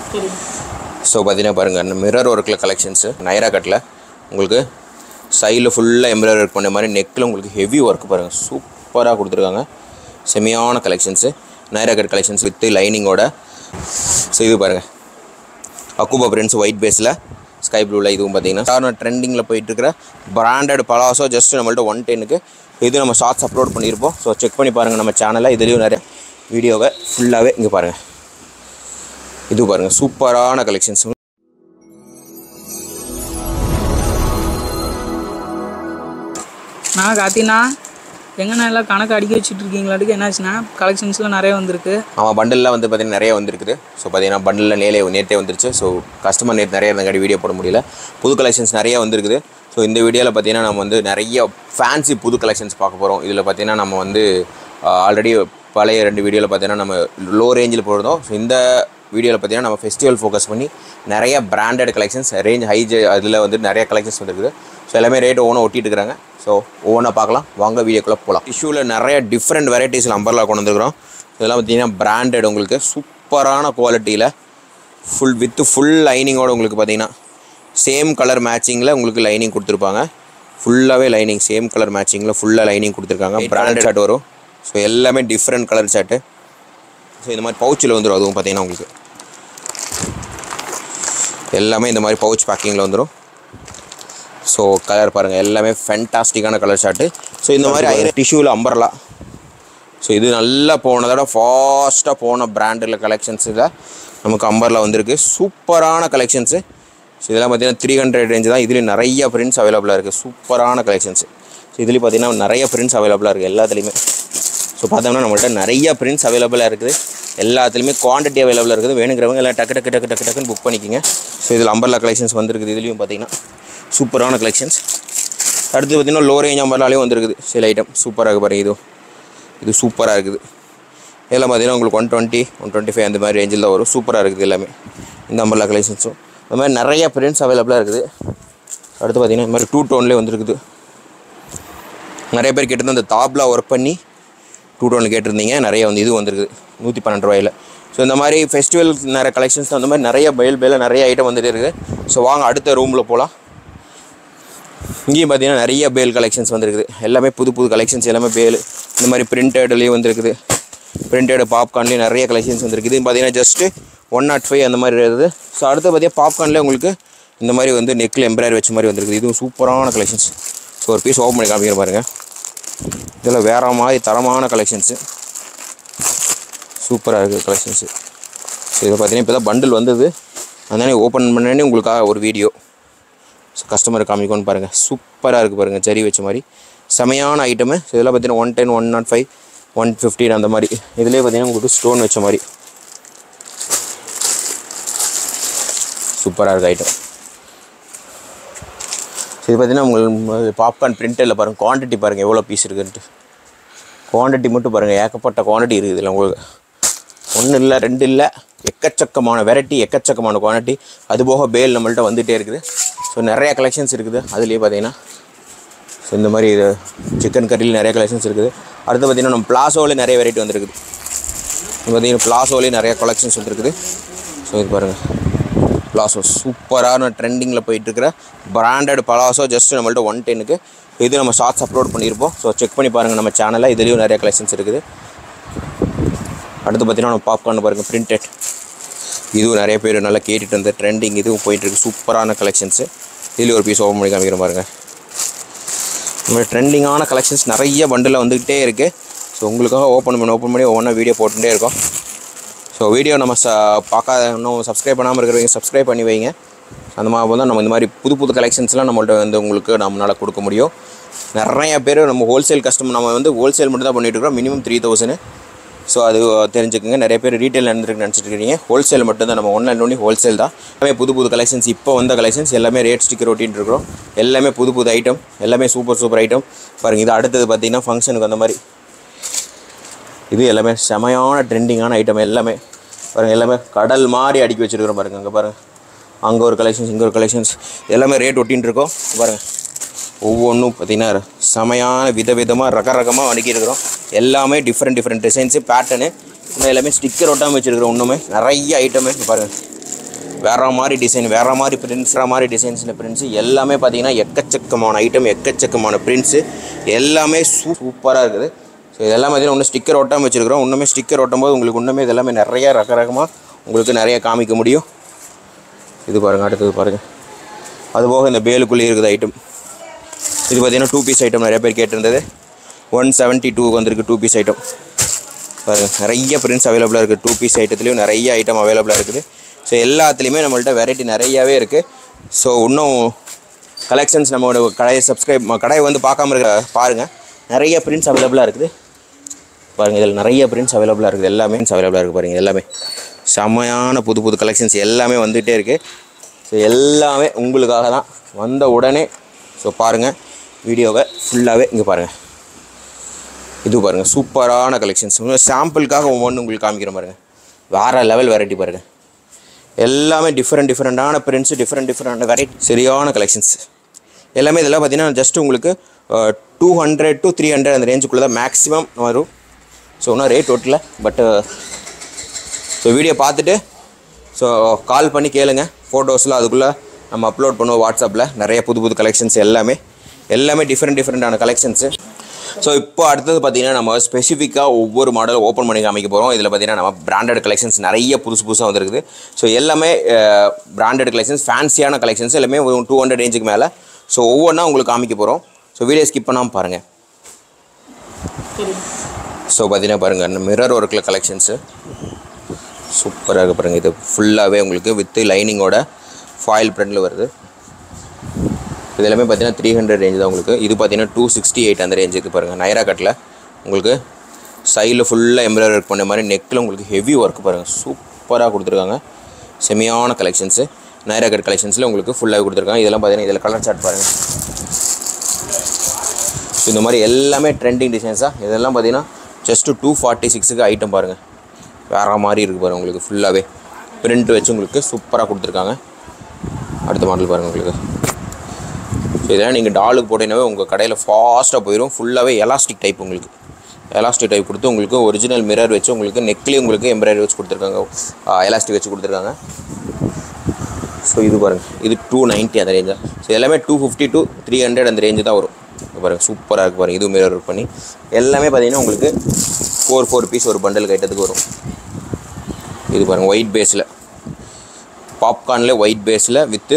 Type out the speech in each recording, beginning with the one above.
சரி ஸோ பார்த்தீங்கன்னா பாருங்கள் மிரர் ஒர்க்கில் கலெக்ஷன்ஸு நைரா கட்டில் உங்களுக்கு சைடில் ஃபுல்லாக எம்ப்ராய்டரி ஒர்க் பண்ண மாதிரி நெக்கில் உங்களுக்கு ஹெவி ஒர்க் பாருங்கள் சூப்பராக கொடுத்துருக்காங்க செமையான collections Naira cut collections with லைனிங்கோட ஸோ இது பாருங்கள் அக்குபா பிரிண்ட்ஸ் ஒயிட் பேஸில் ஸ்கை ப்ளூவில் இதுவும் பார்த்தீங்கன்னா சார் ட்ரெண்டிங்கில் போயிட்டு இருக்கிற பிராண்டட் பலாசோ ஜஸ்ட் நம்மள்ட்ட ஒன் டென்னுக்கு இது நம்ம ஷார்ட்ஸ் அப்லோட் பண்ணியிருப்போம் ஸோ செக் பண்ணி பாருங்கள் நம்ம சேனலில் இதுலேயும் நிறைய வீடியோவை ஃபுல்லாகவே இங்கே பாருங்கள் இது பாருங்கள் சூப்பரான கலெக்ஷன்ஸ் நான் காத்தினா எங்கண்ணா எல்லாம் கணக்கு அடிக்க வச்சுட்டு இருக்கீங்களாட்டுக்கு என்னாச்சுன்னா கலெக்ஷன்ஸ்லாம் நிறைய வந்திருக்கு ஆமாம் பண்டில்லாம் வந்து பார்த்தீங்கன்னா நிறைய வந்திருக்குது ஸோ பார்த்தீங்கன்னா பண்டிலில் நேலே நேற்றே வந்துருச்சு ஸோ கஸ்டமர் நேற்று நிறைய இருந்தங்காடி வீடியோ போட முடியல புது கலெக்ஷன்ஸ் நிறைய வந்திருக்குது ஸோ இந்த வீடியோவில் பார்த்தீங்கன்னா நம்ம வந்து நிறைய ஃபேன்சி புது கலெக்ஷன்ஸ் பார்க்க போகிறோம் இதில் பார்த்தீங்கன்னா நம்ம வந்து ஆல்ரெடி பழைய ரெண்டு வீடியோவில் பார்த்தீங்கன்னா நம்ம லோ ரேஞ்சில் போயிருந்தோம் ஸோ இந்த வீடியோவில் பார்த்தீங்கன்னா நம்ம ஃபெஸ்டிவல் ஃபோக்கஸ் பண்ணி நிறைய பிராண்டட் கலெக்ஷன்ஸ் ரேஞ்ச் ஹை அதில் வந்து நிறைய கலெக்ஷன்ஸ் வந்துருக்குது ஸோ எல்லாமே ரேட் ஒவ்வொன்றும் ஒட்டிட்டு இருக்கிறாங்க ஸோ ஒவ்வொன்றா பார்க்கலாம் வாங்க வீடியோக்குள்ளே போகலாம் டிஷ்யூவில் நிறைய டிஃப்ரெண்ட் வெரைட்டிஸில் அம்பர்லா கொண்டு வந்துருக்குறோம் இதெல்லாம் பார்த்தீங்கன்னா பிராண்டட் உங்களுக்கு சூப்பரான குவாலிட்டியில் ஃபுல் வித் ஃபுல் லைனிங்கோட உங்களுக்கு பார்த்தீங்கன்னா சேம் கலர் மேட்சிங்கில் உங்களுக்கு லைனிங் கொடுத்துருப்பாங்க ஃபுல்லாகவே லைனிங் சேம் கலர் மேட்சிங்கில் ஃபுல்லாக லைனிங் கொடுத்துருக்காங்க பிராண்டட் ஷர்ட் வரும் ஸோ எல்லாமே டிஃப்ரெண்ட் கலர் ஷர்ட்டு ஸோ இந்த மாதிரி பவுச்சில் வந்துடும் அதுவும் பார்த்தீங்கன்னா உங்களுக்கு எல்லாமே இந்த மாதிரி பவுச் பேக்கிங்கில் வந்துடும் ஸோ கலர் பாருங்கள் எல்லாமே ஃபென்டாஸ்டிக்கான கலர் ஷார்ட்டு ஸோ இந்த மாதிரி ஐரன் டிஷ்யூவில் அம்பர்லா ஸோ இது நல்லா போனதோட ஃபாஸ்ட்டாக போன பிராண்டில் கலெக்ஷன்ஸில் நமக்கு அம்பர்லா வந்திருக்கு சூப்பரான கலெக்ஷன்ஸு ஸோ இதெல்லாம் பார்த்தீங்கன்னா த்ரீ ஹண்ட்ரட் ரேஞ்சு தான் இதுலேயும் நிறைய பிரிண்ட்ஸ் அவைலபிளாக இருக்குது சூப்பரான கலெக்ஷன்ஸு ஸோ இதுலேயும் பார்த்தீங்கன்னா நிறைய பிரிண்ட்ஸ் அவைலபிளாக இருக்குது எல்லாத்துலேயுமே ஸோ பார்த்தோம்னா நம்மள்ட்ட நிறைய பிரிண்ட்ஸ் அவைலபிளாக இருக்குது எல்லாத்துலேயுமே குவான்டிட்டி அவைலபிளாக இருக்குது வேணுங்கிறவங்க எல்லாம் டக்கு டக்கு டக்கு டக்கு டக்குன்னு புக் பண்ணிக்கிங்க ஸோ இதில் அம்பர்லா கலெக்ஷன்ஸ் வந்திருக்குது இதுலேயும் பார்த்தீங்கன்னா சூப்பரான கலெக்ஷன்ஸ் அடுத்து பார்த்தீங்கன்னா லோ ரேஞ்ச் அம்பர்லாலேயும் வந்திருக்குது சில ஐட்டம் சூப்பராக இருக்குது பாருங்க இதுவும் இது சூப்பராக இருக்குது இதெல்லாம் பார்த்தீங்கன்னா உங்களுக்கு one twenty one twenty five அந்த மாதிரி ரேஞ்சில் தான் வரும் சூப்பராக இருக்குது எல்லாமே இந்த அம்பர்லா கலெக்ஷன்ஸும் இந்த மாதிரி நிறைய பிரிண்ட்ஸ் அவைலபிளாக இருக்குது அடுத்து பார்த்தீங்கன்னா இந்த மாதிரி டூ டோன்லேயே வந்திருக்குது நிறைய பேர் கேட்டிருந்த அந்த தாப்லா ஒர்க் பண்ணி டூ டோனில் கேட்டிருந்தீங்க நிறைய வந்து இது வந்திருக்குது நூற்றி பன்னெண்டு ரூபாயில் ஸோ இந்த மாதிரி ஃபெஸ்டிவல் நிறைய கலெக்ஷன்ஸ் அந்த மாதிரி நிறைய பயில் பயில நிறைய ஐட்டம் வந்துட்டு இருக்குது ஸோ வாங்க அடுத்த ரூமில் போகலாம் இங்கேயும் பார்த்தீங்கன்னா நிறைய பேல் கலெக்ஷன்ஸ் வந்திருக்குது எல்லாமே புது புது கலெக்ஷன்ஸ் எல்லாமே பேல் இந்த மாதிரி பிரிண்டட்லேயும் வந்திருக்குது பிரிண்டட் பாப்கார்ன்லேயும் நிறைய கலெக்ஷன்ஸ் வந்திருக்குது இது பார்த்தீங்கன்னா ஜஸ்ட்டு ஒன் நாட் ஃபைவ் அந்த மாதிரி இருக்குது ஸோ அடுத்து பார்த்தீங்கன்னா பாப்கார்ன்லேயே உங்களுக்கு இந்த மாதிரி வந்து நெக்கில் எம்ப்ராய்டரி வச்ச மாதிரி வந்திருக்குது இதுவும் சூப்பரான கலெக்ஷன்ஸ் ஸோ ஒரு பீஸ் ஓப்பன் பண்ணி காமிக்கிற பாருங்கள் இதில் வேறு மாதிரி தரமான கலெக்ஷன்ஸு சூப்பராக இருக்குது கலெக்ஷன்ஸு ஸோ இதில் பார்த்தீங்கன்னா இப்போ தான் பண்டில் வந்தது அதனால ஓப்பன் பண்ணனே உங்களுக்காக ஒரு வீடியோ ஸோ கஸ்டமர் காமிக்கோன்னு பாருங்கள் சூப்பராக இருக்குது பாருங்கள் ஜரி வச்ச மாதிரி செமையான ஐட்டமு ஸோ இதெல்லாம் பார்த்தீங்கன்னா one ten one nought five one fifteen அந்த மாதிரி இதுலேயே பார்த்தீங்கன்னா உங்களுக்கு ஸ்டோன் வச்ச மாதிரி சூப்பராக இருக்குது ஐட்டம் ஸோ இது பார்த்தீங்கன்னா உங்களுக்கு பாப்கார்ன் பிரிண்டரில் பாருங்கள் குவான்டிட்டி பாருங்கள் எவ்வளோ பீஸ் இருக்குன்ட்டு குவான்டிட்டி மட்டும் பாருங்கள் ஏகப்பட்ட குவான்டிட்டி இருக்குது இதில் உங்களுக்கு ஒன்று இல்லை ரெண்டு இல்லை எக்கச்சக்கமான வெரைட்டி எக்கச்சக்கமான குவான்டிட்டி அதுபோக பேல் நம்மள்ட்ட வந்துகிட்டே இருக்குது ஸோ நிறைய கலெக்ஷன்ஸ் இருக்குது அதுலேயே பார்த்தீங்கன்னா ஸோ இந்த மாதிரி இது சிக்கன் கறியில் நிறைய கலெக்ஷன்ஸ் இருக்குது அடுத்து பார்த்தீங்கன்னா நம்ம பிளாசோவில் நிறைய வெரைட்டி வந்திருக்குது இது பார்த்தீங்கன்னா பிளாசோலேயும் நிறைய கலெக்ஷன்ஸ் வந்துருக்குது ஸோ இது பாருங்கள் பிளாசோ சூப்பரான ட்ரெண்டிங்கில் போயிட்டுருக்கிற பிராண்டட் பலாசோ ஜஸ்ட் நம்மள்ட்ட ஒன் டென்னுக்கு இது நம்ம ஷார்ட்ஸ் அப்லோட் பண்ணியிருப்போம் ஸோ செக் பண்ணி பாருங்கள் நம்ம சேனலில் இதுலேயும் நிறைய கலெக்ஷன்ஸ் இருக்குது அடுத்து பார்த்தீங்கன்னா நம்ம பாப்கார்ன் பாருங்கள் பிரிண்டட் இதுவும் நிறைய பேர் நல்லா கேட்டுட்டு இருந்த ட்ரெண்டிங் இதுவும் போயிட்டுருக்கு சூப்பரான கலெக்ஷன்ஸு இதில் ஒரு பீஸ் ஓப்பன் பண்ணி காமிக்கிறேன் பாருங்கள் இந்த மாதிரி ட்ரெண்டிங்கான கலெக்ஷன்ஸ் நிறைய பண்டில் வந்துக்கிட்டே இருக்குது ஸோ உங்களுக்காக ஓப்பன் பண்ணி ஓப்பன் பண்ணி ஒவ்வொன்றா வீடியோ போட்டுகிட்டே இருக்கோம் ஸோ வீடியோ நம்ம ச பார்க்காத இன்னும் சப்ஸ்கிரைப் பண்ணாமல் இருக்கிறவங்க சப்ஸ்கிரைப் பண்ணி வைங்க அந்த மாதிரி தான் நம்ம இந்த மாதிரி புது புது கலெக்ஷன்ஸ்லாம் நம்மள்ட்ட வந்து உங்களுக்கு நம்மளால் கொடுக்க முடியும் நிறைய பேர் நம்ம ஹோல்சேல் கஸ்டமர் நம்ம வந்து ஹோல்சேல் மட்டும் தான் பண்ணிட்டு இருக்கிறோம் மினிமம் த்ரீ தௌசண்ட் ஸோ அது தெரிஞ்சுக்கோங்க நிறைய பேர் ரீட்டைல் நடந்துருக்கு நினச்சிட்டு இருக்கீங்க ஹோல்சேல் மட்டும் தான் நம்ம ஒன்லைன் ஒன்லி ஹோல்சேல் தான் எல்லாமே புது புது கலெக்ஷன்ஸ் இப்போ வந்த கலெக்ஷன்ஸ் எல்லாமே ரேட் ஸ்டிக்கர் ஒட்டின்னு இருக்கிறோம் எல்லாமே புது புது ஐட்டம் எல்லாமே சூப்பர் சூப்பர் ஐட்டம் பாருங்கள் இது அடுத்தது பார்த்தீங்கன்னா ஃபங்க்ஷனுக்கு அந்த மாதிரி இது எல்லாமே செமையான ட்ரெண்டிங்கான ஐட்டம் எல்லாமே பாருங்கள் எல்லாமே கடல் மாதிரி அடுக்கி வச்சுருக்கிறோம் பாருங்கள் அங்கே பாருங்கள் அங்கே ஒரு கலெக்ஷன்ஸ் இங்கே ஒரு கலெக்ஷன்ஸ் எல்லாமே ரேட் ஒட்டின்னு இருக்கோம் பாருங்கள் ஒவ்வொன்றும் பார்த்தீங்கன்னா செமையான விதவிதமாக ரக ரகமாக அடுக்கியிருக்கிறோம் எல்லாமே டிஃப்ரெண்ட் டிஃப்ரெண்ட் டிசைன்ஸு பேட்டர்னு இன்னும் எல்லாமே ஸ்டிக்கர் ஒட்டாமல் வச்சுருக்கிறோம் இன்னுமே நிறைய ஐட்டமே பாருங்கள் வேற மாதிரி டிசைன் வேற மாதிரி பிரிண்ட்ஸ் வேற மாதிரி டிசைன்ஸில் பிரிண்ட்ஸு எல்லாமே பார்த்தீங்கன்னா எக்கச்சக்கமான ஐட்டம் எக்கச்சக்கமான பிரிண்ட்ஸு எல்லாமே சூ சூப்பராக இருக்குது ஸோ இதெல்லாம் பார்த்தீங்கன்னா இன்னும் ஸ்டிக்கர் ஒட்டாமல் வச்சுருக்கிறோம் இன்னுமே ஸ்டிக்கர் ஒட்டும் போது உங்களுக்கு இன்னுமே இதெல்லாமே நிறைய ரக ரகமாக உங்களுக்கு நிறைய காமிக்க முடியும் இது பாருங்கள் அடுத்தது பாருங்கள் அதுபோக இந்த பேலுக்குள்ளே இருக்குது ஐட்டம் இது பார்த்தீங்கன்னா டூ பீஸ் ஐட்டம் நிறைய பேர் கேட்டிருந்தது ஒன் செவன்ட்டி டூ வந்திருக்கு டூ பீஸ் ஐட்டம் பாருங்கள் நிறைய பிரிண்ட்ஸ் அவைலபிளாக இருக்குது டூ பீஸ் ஐட்டத்துலேயும் நிறைய ஐட்டம் அவைலபிளாக இருக்குது ஸோ எல்லாத்துலேயுமே நம்மள்ட்ட வெரைட்டி நிறையாவே இருக்குது ஸோ இன்னும் கலெக்ஷன்ஸ் நம்மளோட கடையை சப்ஸ்கிரைப் கடையை வந்து பார்க்காம இருக்க பாருங்கள் நிறைய பிரிண்ட்ஸ் அவைலபிளாக இருக்குது பாருங்கள் இதில் நிறைய பிரிண்ட்ஸ் அவைலபிளாக இருக்குது எல்லாமே அவைலபிளாக இருக்குது பாருங்கள் எல்லாமே செம்மையான புது புது கலெக்ஷன்ஸ் எல்லாமே வந்துகிட்டே இருக்குது ஸோ எல்லாமே உங்களுக்காக தான் வந்த உடனே ஸோ பாருங்கள் வீடியோவை ஃபுல்லாகவே இங்கே பாருங்கள் இது பாருங்கள் சூப்பரான கலெக்ஷன்ஸ் சாம்பிளுக்காக ஒவ்வொன்று உங்களுக்கு காமிக்கிற பாருங்க வேறு லெவல் வெரைட்டி பாருங்கள் எல்லாமே டிஃப்ரெண்ட் டிஃப்ரெண்ட்டான பிரிண்ட்ஸு டிஃப்ரெண்ட் டிஃப்ரெண்ட் வெரைட்டி சரியான கலெக்ஷன்ஸ் எல்லாமே இதெல்லாம் பார்த்தீங்கன்னா ஜஸ்ட் உங்களுக்கு two hundred to three hundred அந்த ரேஞ்சுக்குள்ளே தான் மேக்ஸிமம் வரும் ஸோ இன்னும் ரேட் ஒட்டல பட்டு ஸோ வீடியோ பார்த்துட்டு ஸோ கால் பண்ணி கேளுங்க ஃபோட்டோஸ்லாம் அதுக்குள்ளே நம்ம அப்லோட் பண்ணுவோம் வாட்ஸ்அப்பில் நிறைய புது புது கலெக்ஷன்ஸ் எல்லாமே எல்லாமே டிஃப்ரெண்ட் டிஃப்ரெண்ட்டான கலெக்ஷன்ஸு ஸோ இப்போ அடுத்தது பார்த்தீங்கன்னா நம்ம ஸ்பெசிஃபிக்காக ஒவ்வொரு மாடல் ஓப்பன் பண்ணி காமிக்க போகிறோம் இதில் பார்த்தீங்கன்னா நம்ம பிராண்டட் கலெக்ஷன்ஸ் நிறைய புதுசு புதுசாக வந்திருக்குது ஸோ எல்லாமே பிராண்டட் கலெக்ஷன்ஸ் ஃபேன்சியான கலெக்ஷன்ஸ் எல்லாமே டூ ஹண்ட்ரட் ரேஞ்சுக்கு மேலே ஸோ ஒவ்வொன்றா உங்களுக்கு காமிக்க போகிறோம் ஸோ வீடியோ ஸ்கிப் பண்ணாமல் பாருங்கள் சரி ஸோ பார்த்தீங்கன்னா பாருங்கள் மிரர் ஒர்க்கில் கலெக்ஷன்ஸு சூப்பராக இருக்கு பாருங்கள் இது ஃபுல்லாகவே உங்களுக்கு வித்து லைனிங்கோட ஃபாயில் பிரிண்டில் வருது இது எல்லாமே பார்த்தீங்கன்னா த்ரீ ஹண்ட்ரட் ரேஞ்ச் தான் உங்களுக்கு இது பார்த்தீங்கன்னா டூ சிக்ஸ்டி எயிட் அந்த ரேஞ்சுக்கு பாருங்கள் நைரா கட்டில் உங்களுக்கு சைடில் ஃபுல்லாக எம்ப்ராய்டரி ஒர்க் பண்ண மாதிரி நெக்கில் உங்களுக்கு ஹெவி ஒர்க் பாருங்கள் சூப்பராக கொடுத்துருக்காங்க செமையான கலெக்ஷன்ஸு நைரா கட் கலெக்ஷன்ஸில் உங்களுக்கு ஃபுல்லாக கொடுத்துருக்காங்க இதெல்லாம் பார்த்தீங்கன்னா இதில் கலர் சார்ட் பாருங்கள் ஸோ இந்த மாதிரி எல்லாமே ட்ரெண்டிங் டிசைன்ஸாக இதெல்லாம் பார்த்தீங்கன்னா ஜஸ்ட்டு டூ ஃபார்ட்டி சிக்ஸுக்கு ஐட்டம் பாருங்கள் வேறு மாதிரி இருக்குது பாருங்கள் உங்களுக்கு ஃபுல்லாகவே பிரிண்ட் வச்சு உங்களுக்கு சூப்பராக கொடுத்துருக்காங்க அடுத்த மாடல் பாருங்கள் உங்களுக்கு ஸோ இதெல்லாம் நீங்கள் டாலுக்கு போட்டீங்கன்னாவே உங்கள் கடையில் ஃபாஸ்ட்டாக போயிடும் ஃபுல்லாகவே எலாஸ்டிக் டைப் உங்களுக்கு எலாஸ்டிக் டைப் கொடுத்து உங்களுக்கு ஒரிஜினல் மிரர் வச்சு உங்களுக்கு நெக்லேயும் உங்களுக்கு எம்ப்ராய்டரி வச்சு கொடுத்துருக்காங்க எலாஸ்டிக் வச்சு கொடுத்துருக்காங்க ஸோ இது பாருங்கள் இது டூ நைன்ட்டி அந்த ரேஞ்சு ஸோ எல்லாமே two fifty to three hundred அந்த ரேஞ்சு தான் வரும் இது பாருங்கள் சூப்பராக இருக்குது பாருங்கள் இது மிரர் ஒர்க் பண்ணி எல்லாமே பார்த்தீங்கன்னா உங்களுக்கு ஃபோர் ஃபோர் பீஸ் ஒரு பண்டல் கைட்டத்துக்கு வரும் இது பாருங்கள் ஒயிட் பேஸில் பாப்கார்னில் ஒயிட் பேஸில் வித்து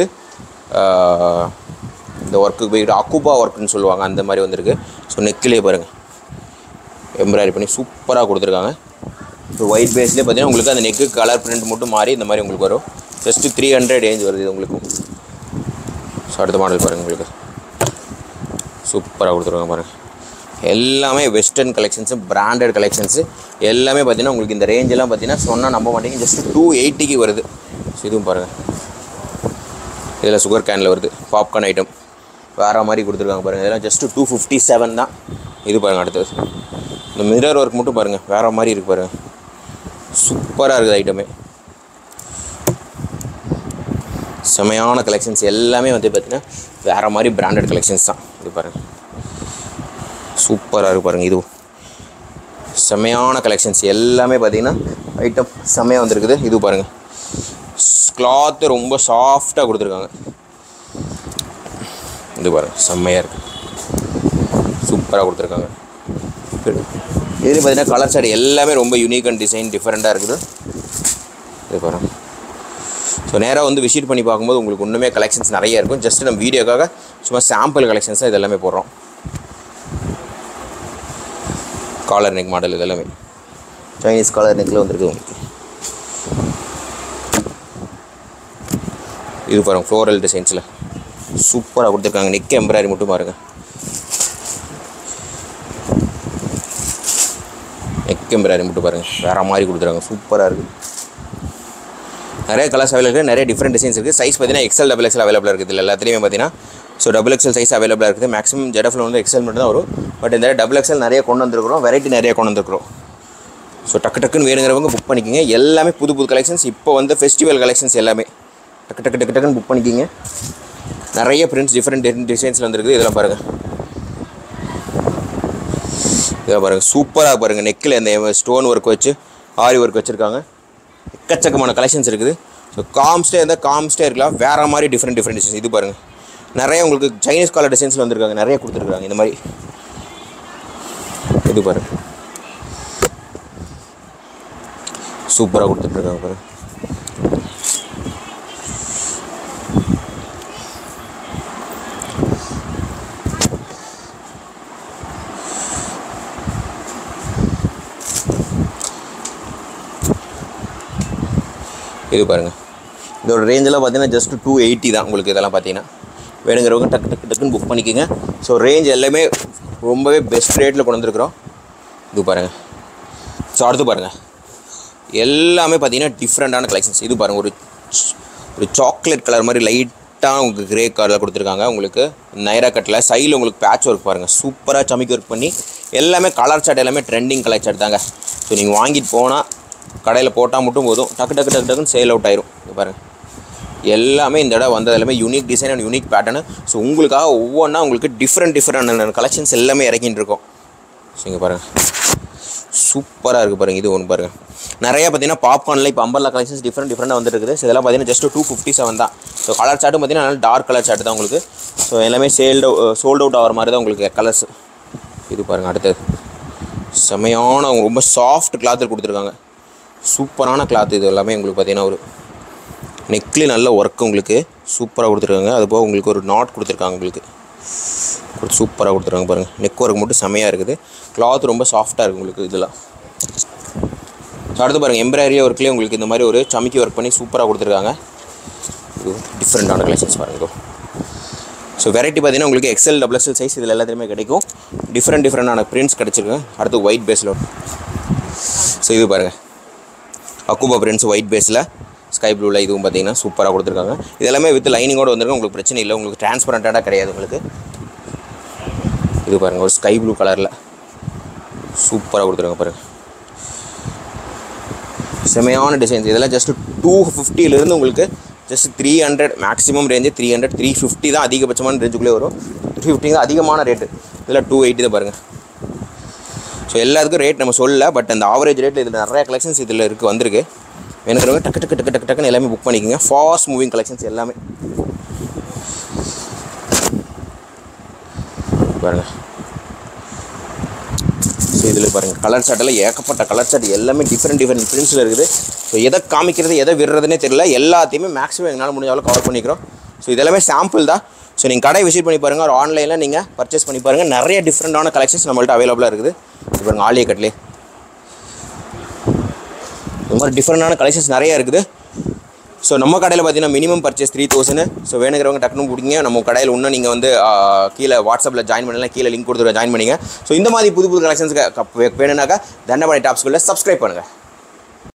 இந்த ஒர்க்குக்கு போய்கிட்டு அக்குபா ஒர்க்குன்னு சொல்லுவாங்க அந்த மாதிரி வந்திருக்கு ஸோ நெக்கிலே பாருங்கள் எம்ப்ராய்டரி பண்ணி சூப்பராக கொடுத்துருக்காங்க ஸோ ஒயிட் பேஸ்லேயே பார்த்தீங்கன்னா உங்களுக்கு அந்த நெக்கு கலர் பிரிண்ட் மட்டும் மாறி இந்த மாதிரி உங்களுக்கு வரும் ஜஸ்ட்டு த்ரீ ஹண்ட்ரட் ரேஞ்ச் வருது இது உங்களுக்கு ஸோ அடுத்த மாடல் பாருங்கள் உங்களுக்கு சூப்பராக கொடுத்துருக்காங்க பாருங்கள் எல்லாமே வெஸ்டர்ன் கலெக்ஷன்ஸு பிராண்டட் கலெக்ஷன்ஸு எல்லாமே பார்த்தீங்கன்னா உங்களுக்கு இந்த ரேஞ்செல்லாம் பார்த்தீங்கன்னா சொன்னால் நம்ப மாட்டீங்க ஜஸ்ட் டூ எயிட்டிக்கு வருது ஸோ இதுவும் பாருங்கள் இதில் சுகர் கேனில் வருது பாப்கார்ன் ஐட்டம் வேறு மாதிரி கொடுத்துருக்காங்க பாருங்கள் இதெல்லாம் ஜஸ்ட்டு டூ ஃபிஃப்டி செவன் தான் இது பாருங்கள் அடுத்தது இந்த மிரர் ஒர்க் மட்டும் பாருங்கள் வேறு மாதிரி இருக்கு பாருங்கள் சூப்பராக இருக்குது ஐட்டமே செமையான கலெக்ஷன்ஸ் எல்லாமே வந்து பார்த்தீங்கன்னா வேறு மாதிரி பிராண்டட் கலெக்ஷன்ஸ் தான் இது பாருங்கள் சூப்பராக இருக்கு பாருங்கள் இதுவும் செமையான கலெக்ஷன்ஸ் எல்லாமே பார்த்தீங்கன்னா ஐட்டம் செமையாக வந்திருக்குது இது பாருங்கள் கிளாத்து ரொம்ப சாஃப்டாக கொடுத்துருக்காங்க இது பாருங்கள் செம்மையாக இருக்குது சூப்பராக கொடுத்துருக்காங்க இது பார்த்தீங்கன்னா கலர் சாரி எல்லாமே ரொம்ப யூனிக் அண்ட் டிசைன் டிஃப்ரெண்ட்டாக இருக்குது இது பாருங்கள் ஸோ நேராக வந்து விசிட் பண்ணி பார்க்கும்போது உங்களுக்கு இன்னுமே கலெக்ஷன்ஸ் நிறைய இருக்கும் ஜஸ்ட் நம்ம வீடியோக்காக சும்மா சாம்பிள் கலெக்ஷன்ஸ் தான் இது எல்லாமே போடுறோம் காலர் நெக் மாடல் இது எல்லாமே சைனீஸ் காலர் நெக்கில் வந்திருக்கு உங்களுக்கு இது பாருங்கள் ஃப்ளோரல் டிசைன்ஸில் சூப்பராக கொடுத்துருக்காங்க நெக் எம்ப்ராய்டரி மட்டும் பாருங்கள் நெக் எம்ப்ராய்டரி மட்டும் பாருங்கள் வேறு மாதிரி கொடுத்துருக்காங்க சூப்பராக இருக்குது நிறைய கலர்ஸ் அவைலபிள் இருக்குது நிறைய டிஃப்ரெண்ட் டிசைன்ஸ் இருக்குது சைஸ் பார்த்தீங்கன்னா எக்ஸல் டபுள் எக்ஸல் அவைலபிளாக இருக்குது இதில் எல்லாத்துலேயுமே பார்த்தீங்கன்னா ஸோ டபுள் எக்ஸல் சைஸ் அவைலபிளாக இருக்குது மேக்ஸிமம் ஜெடஃபில் வந்து எக்ஸல் மட்டும் தான் வரும் பட் இந்த டபுள் எக்ஸல் நிறைய கொண்டு வந்திருக்கிறோம் வெரைட்டி நிறைய கொண்டு வந்திருக்கிறோம் ஸோ டக்கு டக்குன்னு வேணுங்கிறவங்க புக் பண்ணிக்கிங்க எல்லாமே புது புது கலெக்ஷன்ஸ் இப்போ வந்து ஃபெஸ்டிவல் கலெக்ஷன்ஸ் எல்லாமே டக்கு டக்கு டக்கு டக்குன்னு புக் பண்ணிக்கிங்க நிறைய பிரிண்ட்ஸ் டிஃப்ரெண்ட் டிசைன்ஸில் வந்துருக்குது இதெல்லாம் பாருங்கள் இதெல்லாம் பாருங்கள் சூப்பராக பாருங்கள் நெக்கில் இந்த ஸ்டோன் ஒர்க் வச்சு ஆரி ஒர்க் வச்சுருக்காங்க எக்கச்சக்கமான கலெக்ஷன்ஸ் இருக்குது ஸோ காம்ஸ்டே இருந்தால் காம்ஸ்டே இருக்கலாம் வேறு மாதிரி டிஃப்ரெண்ட் டிஃப்ரெண்ட் டிசைன்ஸ் இது பாருங்கள் நிறைய உங்களுக்கு சைனீஸ் காலர் டிசைன்ஸில் வந்திருக்காங்க நிறைய கொடுத்துருக்காங்க இந்த மாதிரி இது பாருங்க சூப்பராக கொடுத்துட்ருக்காங்க பாருங்க இது பாருங்கள் இதோட ரேஞ்செல்லாம் பார்த்தீங்கன்னா ஜஸ்ட் டூ எயிட்டி தான் உங்களுக்கு இதெல்லாம் பார்த்தீங்கன்னா வேணுங்கிறவங்க டக்கு டக்கு டக்குன்னு புக் பண்ணிக்கோங்க ஸோ ரேஞ்ச் எல்லாமே ரொம்பவே பெஸ்ட் ரேட்டில் கொண்டு வந்திருக்கிறோம் இது பாருங்கள் ஸோ அடுத்து பாருங்கள் எல்லாமே பார்த்தீங்கன்னா டிஃப்ரெண்ட்டான கலெக்ஷன்ஸ் இது பாருங்கள் ஒரு ச்- ஒரு சாக்லேட் கலர் மாதிரி லைட்டாக உங்களுக்கு கிரே கலரில் கொடுத்துருக்காங்க உங்களுக்கு நைரா கட்டில் சைடில் உங்களுக்கு பேட்ச் ஒர்க் பாருங்கள் சூப்பராக சமைக்க ஒர்க் பண்ணி எல்லாமே கலர் சாட் எல்லாமே ட்ரெண்டிங் கலர் சாட் தாங்க ஸோ நீங்கள் வாங்கிட்டு போனால் கடையில் போட்டால் மட்டும் போதும் டக்கு டக்கு டக்கு டக்குன்னு சேல் அவுட் ஆயிரும் இது பாருங்கள் எல்லாமே இந்த இடம் வந்தது எல்லாமே unique design and unique pattern so உங்களுக்காக ஒவ்வொன்றா உங்களுக்கு டிஃப்ரெண்ட் டிஃப்ரெண்ட் கலெக்ஷன்ஸ் எல்லாமே இறக்கிட்டு இருக்கோம் ஸோ இங்கே பாருங்கள் சூப்பராக இருக்குது பாருங்கள் இது ஒன்று பாருங்கள் நிறைய பார்த்தீங்கன்னா பாப்கார்னில் இப்போ அம்பர்லா கலெக்ஷன்ஸ் டிஃப்ரெண்ட் டிஃப்ரெண்டாக வந்துட்டு இருக்குது ஸோ இதெல்லாம் பார்த்தீங்கன்னா ஜஸ்ட் டூ ஃபிஃப்டி செவன் தான் ஸோ கலர் சார்ட்டும் பார்த்தீங்கன்னா நல்ல டார்க் கலர் சார்ட் தான் உங்களுக்கு ஸோ எல்லாமே சேல்டு சோல்ட் அவுட் ஆகிற மாதிரி தான் உங்களுக்கு கலர்ஸ் இது பாருங்கள் அடுத்தது செமையான ரொம்ப சாஃப்ட் கிளாத்தில் கொடுத்துருக்காங்க சூப்பரான கிளாத் இது எல்லாமே உங்களுக்கு பார்த்தீங்கன்னா ஒரு நெக்லி நல்ல ஒர்க் உங்களுக்கு சூப்பராக கொடுத்துருக்காங்க அது போக உங்களுக்கு ஒரு நாட் கொடுத்துருக்காங்க உங்களுக்கு கொடுத்து சூப்பராக கொடுத்துருக்காங்க பாருங்கள் நெக் ஒர்க் மட்டும் செமையாக இருக்குது கிளாத் ரொம்ப சாஃப்டாக இருக்குது உங்களுக்கு இதெல்லாம் ஸோ அடுத்து பாருங்கள் எம்ப்ராய்டரி ஒர்க்லேயே உங்களுக்கு இந்த மாதிரி ஒரு சமிக்கி ஒர்க் பண்ணி சூப்பராக கொடுத்துருக்காங்க இது டிஃப்ரெண்ட்டான கலெக்ஷன்ஸ் பாருங்க இதோ ஸோ வெரைட்டி பார்த்தீங்கன்னா உங்களுக்கு எக்ஸல் டபுள் எக்ஸல் சைஸ் இதில் எல்லாத்துலேயுமே கிடைக்கும் டிஃப்ரெண்ட் டிஃப்ரெண்டான பிரிண்ட்ஸ் கிடச்சிருக்கு அடுத்து ஒயிட் பேஸில் ஸோ இது பாருங்கள் அக்குபா பிரிண்ட்ஸ் ஒயிட் பேஸில் ஸ்கை ப்ளூவில் இதுவும் பார்த்தீங்கன்னா சூப்பராக கொடுத்துருக்காங்க இது எல்லாமே வித் லைனிங்கோடு வந்திருக்கு உங்களுக்கு பிரச்சனை இல்லை உங்களுக்கு டிரான்ஸ்பரண்ட்டாக கிடையாது உங்களுக்கு இது பாருங்கள் ஒரு ஸ்கை ப்ளூ கலரில் சூப்பராக கொடுத்துருக்காங்க பாருங்கள் செமையான டிசைன்ஸ் இதெல்லாம் ஜஸ்ட் டூ ஃபிஃப்டிலேருந்து உங்களுக்கு just three hundred maximum range three hundred three fifty தான் அதிகபட்சமான ரேஞ்சுக்குள்ளே வரும் த்ரீ ஃபிஃப்டி தான் அதிகமான ரேட்டு இதில் டூ எயிட்டி தான் பாருங்கள் ஸோ எல்லாத்துக்கும் ரேட் நம்ம சொல்லல பட் அந்த ஆவரேஜ் ரேட்டில் இதில் நிறைய கலெக்ஷன்ஸ் இதில் இருக்குது வந்திருக்கு வேணுங்கிறவங்க டக்கு டக்கு டக்கு டக்கு டக்குன்னு எல்லாமே புக் பண்ணிக்கோங்க ஃபாஸ்ட் மூவிங் கலெக்ஷன்ஸ் எல்லாமே பாருங்க ஸோ இதில் பாருங்கள் கலர் சார்ட்டில் ஏகப்பட்ட கலர் சார்ட் எல்லாமே டிஃப்ரெண்ட் டிஃப்ரெண்ட் பிரிண்ட்ஸில் இருக்குது ஸோ எதை காமிக்கிறது எதை விடுறதுனே தெரியல எல்லாத்தையுமே மேக்ஸிமம் எங்களால் முடிஞ்ச அளவு கவர் பண்ணிக்கிறோம் ஸோ இது எல்லாமே சாம்பிள் தான் ஸோ நீங்கள் கடை விசிட் பண்ணி பாருங்கள் ஒரு ஆன்லைனில் நீங்கள் பர்ச்சேஸ் பண்ணி பாருங்கள் நிறைய டிஃப்ரெண்டான கலெக்ஷன்ஸ் நம்மள்ட்ட அவைலபிளாக இருக்குது இது பாருங்கள் ஆலிய கட்லே இந்த மாதிரி டிஃப்ரெண்டான கலெக்ஷன்ஸ் நிறைய இருக்குது ஸோ நம்ம கடையில் பார்த்தீங்கன்னா minimum purchase three thousand so வேணுங்கிறவங்க டக்குனு பிடிங்க நம்ம கடையில் இன்னும் நீங்கள் வந்து ஆ, கீழே வாட்ஸ்அப்பில் ஜாயின் பண்ணலாம் கீழே லிங்க் கொடுத்துருக்க ஜாயின் பண்ணிங்க ஸோ இந்த மாதிரி புது புது கலெக்ஷன்ஸ்க்கு வேணும்னாக்கா தண்டபாணி டாப்ஸ்குள்ளே சப்ஸ்கிரைப் பண்ணுங்கள்